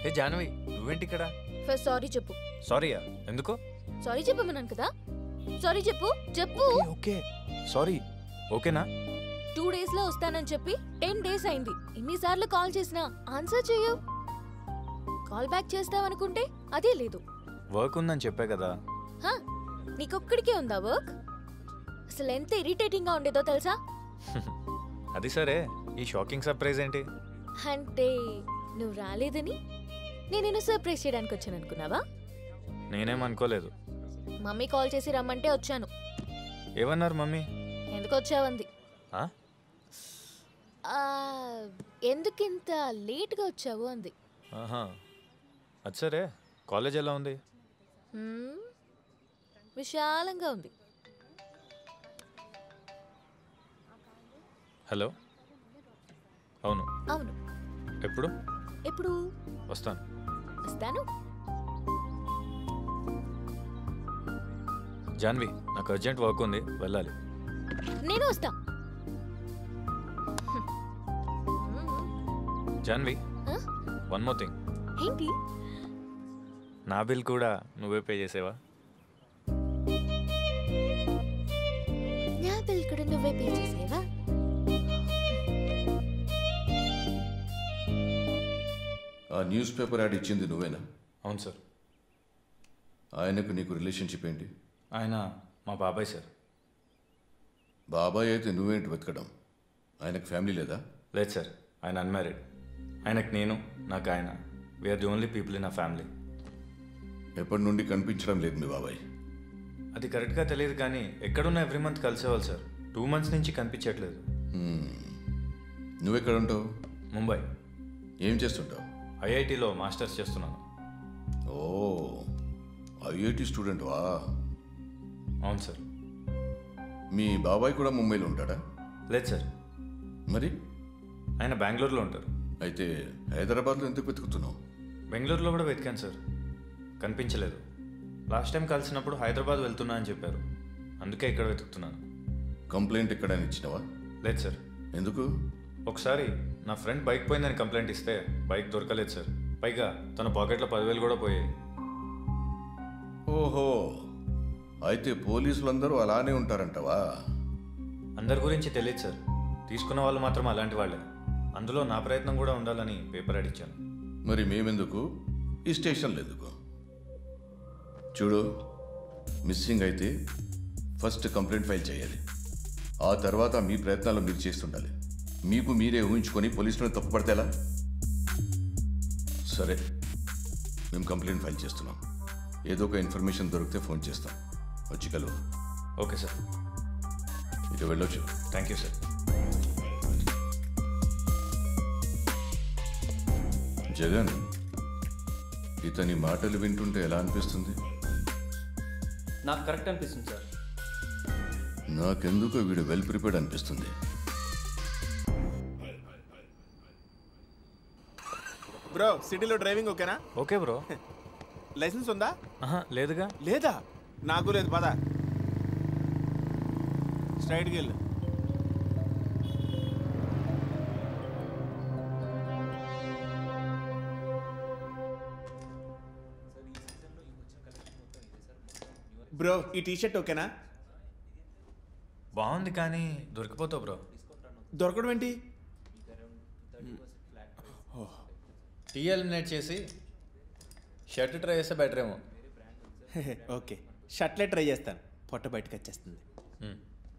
ఏ జాహ్నవి నువ్వేంటి ఇక్కడ first sorry చెప్పు సారీయా ఎందుకు సారీ చెప్పమన్నాను కదా సారీ చెప్పు చెప్పు ఓకే సారీ ఓకేనా టూ డేస్ లో వస్తానని చెప్పి టెన్ డేస్ అయింది ఇన్నిసార్లు కాల్ చేసినా ఆన్సర్ చేయవు కాల్ బ్యాక్ చేస్తావనుకుంటే అదే లేదు వర్క్ ఉందని చెప్పా కదా హా నీకొక్కడికే ఉందా వర్క్ అసలు ఎంత ఇరిటేటింగ్ గా ఉండేదో తెలుసా అది సరే ఈ షాకింగ్ సర్ప్రైజ్ ఏంటి అంటే నువ్వు రాలేదని నేను నిన్ను సర్ప్రైజ్ చేయడానికి వచ్చాను అనుకున్నావా నేనేం అనుకోలేదు మమ్మీ కాల్ చేసి రమ్మంటే వచ్చాను ఏమన్నారు మమ్మీ ఎందుకు వచ్చావంది ఆ? ఆ, ఎందుకింత లేట్గా వచ్చావు అంది ఆహా అది సరే కాలేజ్ ఎలా ఉంది హ్మ్, విశాలంగా ఉంది హలో అవును అవును ఎప్పుడు ఎప్పుడు వస్తాను వస్తాను జాన్వి నాకు అర్జెంట్ వర్క్ ఉంది వెళ్ళాలి నేను వస్తా జాన్వి ఆ? వన్ మోర్ థింగ్ ఏంటి నా బిల్ కూడా నువ్వే పే చేసేవా నా బిల్ కూడా నువ్వే పే చేసేవా ఆ న్యూస్ పేపర్ యాడ్ ఇచ్చింది నువ్వేనా అవును సార్ ఆయనకు నీకు రిలేషన్షిప్ ఏంటి ఆయన మా బాబాయ్ సార్ బాబాయ్ అయితే నువ్వేంటి వెతకడం ఆయనకు ఫ్యామిలీ లేదా లేదు సార్ ఆయన అన్మ్యారీడ్ ఆయనకు నేను నాకు ఆయన we're the only people in ఆ ఫ్యామిలీ ఎప్పటి నుండి కనిపించడం లేదు మీ బాబాయ్ అది కరెక్ట్గా తెలియదు కానీ ఎక్కడున్నా ఎవ్రీ మంత్ కలిసేవాళ్ళు సార్ టూ మంత్స్ నుంచి కనిపించట్లేదు నువ్వెక్కడ ఉంటావు ముంబై ఏం చేస్తుంటావు ఐఐటిలో మాస్టర్స్ చేస్తున్నాను ఓ ఐఐటి స్టూడెంట్ వా అవును సార్ మీ బాబాయ్ కూడా ముంబైలో ఉంటాడా లేదు సార్ మరి ఆయన బెంగళూరులో ఉంటారు అయితే హైదరాబాద్లో ఎందుకు వెతుకుతున్నావు బెంగళూరులో కూడా వెతికాను సార్ కనిపించలేదు లాస్ట్ టైం కలిసినప్పుడు హైదరాబాద్ వెళ్తున్నా అని చెప్పారు అందుకే ఇక్కడ వెతుకుతున్నాను కంప్లైంట్ ఎక్కడైనా ఇచ్చినావా లేదు సార్ ఎందుకు ఒకసారి నా ఫ్రెండ్ బైక్ పోయిందని కంప్లైంట్ ఇస్తే బైక్ దొరకలేదు సార్ పైగా తన పాకెట్లో పదివేలు కూడా పోయాయి ఓహో అయితే పోలీసులందరూ అలానే ఉంటారంటవా అందరి గురించి తెలియదు సార్ తీసుకున్న వాళ్ళు మాత్రం అలాంటి వాళ్ళే అందులో నా ప్రయత్నం కూడా ఉండాలని పేపర్ అడిచాను మరి మేమెందుకు ఈ స్టేషన్లో ఎందుకు చూడు మిస్సింగ్ అయితే ఫస్ట్ కంప్లైంట్ ఫైల్ చేయాలి ఆ తర్వాత మీ ప్రయత్నాలు మీరు చేస్తుండాలి మీకు మీరే ఊహించుకొని పోలీసులను తప్పుపడితే ఎలా సరే మేము కంప్లైంట్ ఫైల్ చేస్తున్నాం ఏదో ఒక ఇన్ఫర్మేషన్ దొరికితే ఫోన్ చేస్తాం వచ్చి కలువు ఓకే సార్ ఇక వెళ్ళొచ్చు థ్యాంక్ యూ సార్ జగన్ ఇతని మాటలు వింటుంటే ఎలా అనిపిస్తుంది నాకు కరెక్ట్ అనిపిస్తుంది సార్ నాకెందుకో వీడు వెల్ ప్రిపేర్డ్ అనిపిస్తుంది బ్రో సిటీలో డ్రైవింగ్ ఓకేనా ఓకే బ్రో లైసెన్స్ ఉందా ఆహా లేదుగా లేదా నాకు లేదు పద స్ట్రైట్కి వెళ్ళు బ్రో ఈ టీ షర్ట్ ఓకేనా బాగుంది కానీ దొరికిపోతావు బ్రో దొరకడం ఏంటి టీ ఎలిమినేట్ చేసి షర్ట్ ట్రై చేస్తే బెటర్ ఏమో ఓకే షర్ట్లే ట్రై చేస్తాను పొట్ట బయటకు వచ్చేస్తుంది మ్మ్.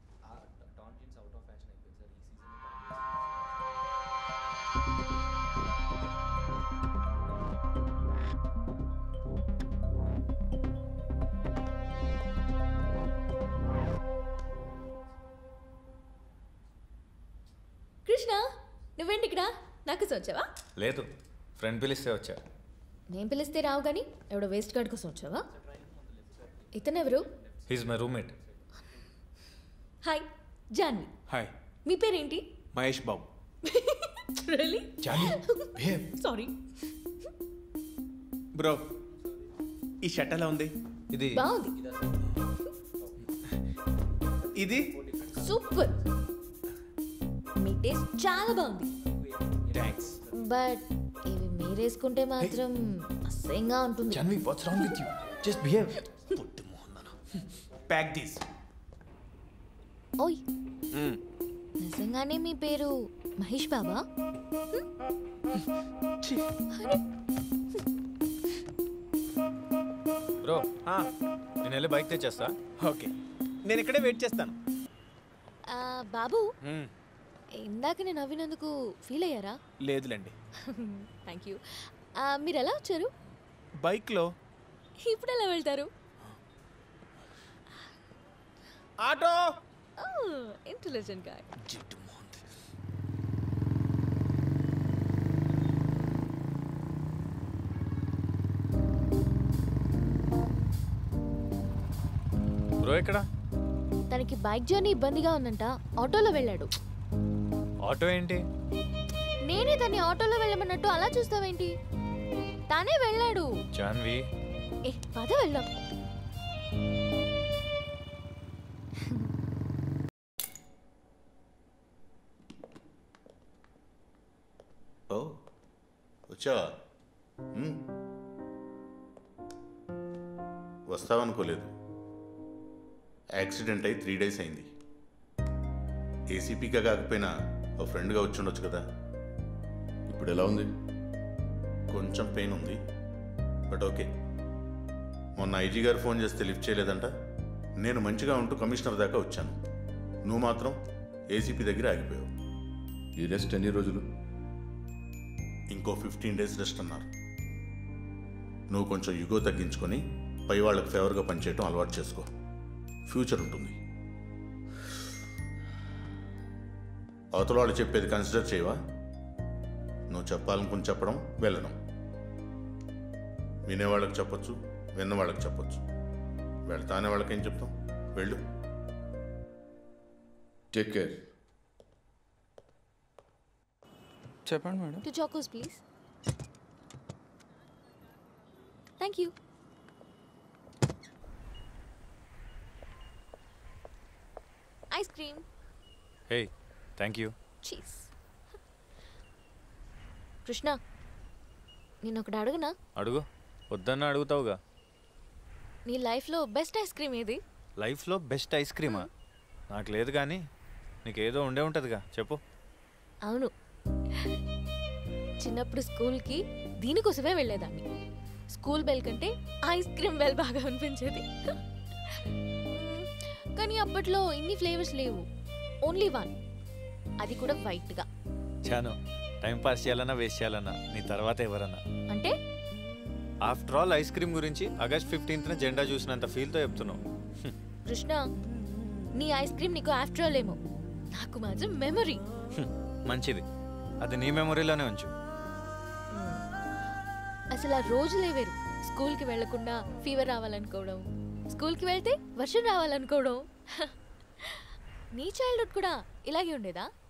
కృష్ణ నువ్వేంటి ఇక్కడ నాకు కోసం వచ్చావా లేదు ఫ్రెండ్ పిలిస్తే వచ్చా నేను పిలిస్తే రావు కానీ ఎవడో వేస్ట్ గార్డ్ కోసం వచ్చావా ఇతను ఎవరు he's my roommate hi Janhvi hi మీ పేరేంటి Mahesh Babu really sorry bro ఈ షర్ట్ ఎలా ఉంది ఇది బాగుంది ఇది సూపర్ మీ టేస్ట్ చాలా బాగుంది థ్యాంక్స్ బట్ ఇవి మీ మీరేసుకుంటే మాత్రం అసహ్యంగా ఉంటుంది Janhvi what's wrong with you just behave పొట్టి మోహన్ ప్యాక్ దీస్ ఓయ్ నిజంగానే మీ పేరు మహేష్ బాబా బ్రో నేను వెళ్ళి బైక్ తెచ్చేస్తా ఓకే నేను ఇక్కడే వెయిట్ చేస్తాను ఆ, బాబు మ్మ్. ఇందాక నేను నవ్వినందుకు ఫీల్ అయ్యారా లేదులేండి థ్యాంక్ యూ మీరు ఎలా వచ్చారు బైక్లో ఇప్పుడు ఎలా వెళ్తారు ఆటో ఇంటెలిజెంట్ గా జిడ్డు మోహన్ బ్రో ఎక్కడ తనకి బైక్ జర్నీ ఇబ్బందిగా ఉందంట ఆటోలో వెళ్ళాడు ఆటో ఏంటి నేనే తన్ని ఆటోలో వెళ్ళమన్నట్టు అలా చూస్తావేంటి తానే వెళ్ళాడు జాన్వి ఏ పద వెళ్దాం ఓ వచ్చావా మ్. వస్తావనుకోలేదు యాక్సిడెంట్ అయి త్రీ డేస్ అయింది ఏసీపీగా కాకపోయినా ఓ ఫ్రెండ్గా వచ్చి ఉండొచ్చు కదా ఇప్పుడు ఎలా ఉంది కొంచెం పెయిన్ ఉంది బట్ ఓకే మొన్న ఐజీ గారు ఫోన్ చేస్తే లిఫ్ట్ చేయలేదంట నేను మంచిగా ఉంటూ కమిషనర్ దాకా వచ్చాను నువ్వు మాత్రం ఏసీపీ దగ్గర ఆగిపోయావు ఈ రెస్ట్ ఎన్ని రోజులు ఇంకో ఫిఫ్టీన్ డేస్ రెస్ట్ అన్నారు నువ్వు కొంచెం యుగో తగ్గించుకొని పై వాళ్ళకి ఫేవర్గా పనిచేయటం అలవాటు చేసుకో ఫ్యూచర్ ఉంటుంది అవతల వాళ్ళు చెప్పేది కన్సిడర్ చేయవా నువ్వు చెప్పాలనుకుని చెప్పడం వెళ్ళడం వినేవాళ్ళకి చెప్పొచ్చు విన్న వాళ్ళకి చెప్పొచ్చు వెళ్తానే వాళ్ళకేం చెప్తాం వెళ్ళు టేక్ కేర్ చెప్పండి madam to chocos please thank you ice cream hey thank you cheese Krishna నేను ఒకటి అడుగునా అడుగు వద్దన్న అడుగుతావుగా నీ లైఫ్లో బెస్ట్ ఐస్ క్రీమ్ ఏది లైఫ్లో బెస్ట్ ఐస్ క్రీమా నాకు లేదు కానీ నీకేదో ఉండే ఉంటుందిగా చెప్పు అవును చిన్నప్పుడు స్కూల్కి దీనికోసమే వెళ్ళేదాన్ని స్కూల్ బెల్ కంటే ఐస్ క్రీమ్ బెల్ బాగా అనిపించేది మ్మ్, కానీ అప్పట్లో ఇన్ని ఫ్లేవర్స్ లేవు ఓన్లీ వన్ అది కూడా వైట్గా చాను టైం పాస్ చేయాలన్నా వేస్ట్ చేయాలన్నా నీ తర్వాత ఎవరన్నా అంటే ఆఫ్టర్ ఆల్ ఐస్ క్రీమ్ గురించి ఆగస్ట్ ఫిఫ్టీన్త్న జెండా చూసినంత ఫీల్తో చెప్తున్నావు హ్మ్. కృష్ణ నీ ఐస్ క్రీమ్ నీకు ఆఫ్టర్ ఆల్ ఏమో నాకు మాత్రం మెమరీ హ్మ్. మంచిది అది నీ మెమొరీలోనే ఉంచు అసలు ఆ రోజులే వేరు స్కూల్కి వెళ్లకుండా ఫీవర్ రావాలనుకోవడం స్కూల్కి వెళ్తే వర్షం రావాలనుకోవడం నీ చైల్డ్హుడ్ కూడా ఇలాగే ఉండేదా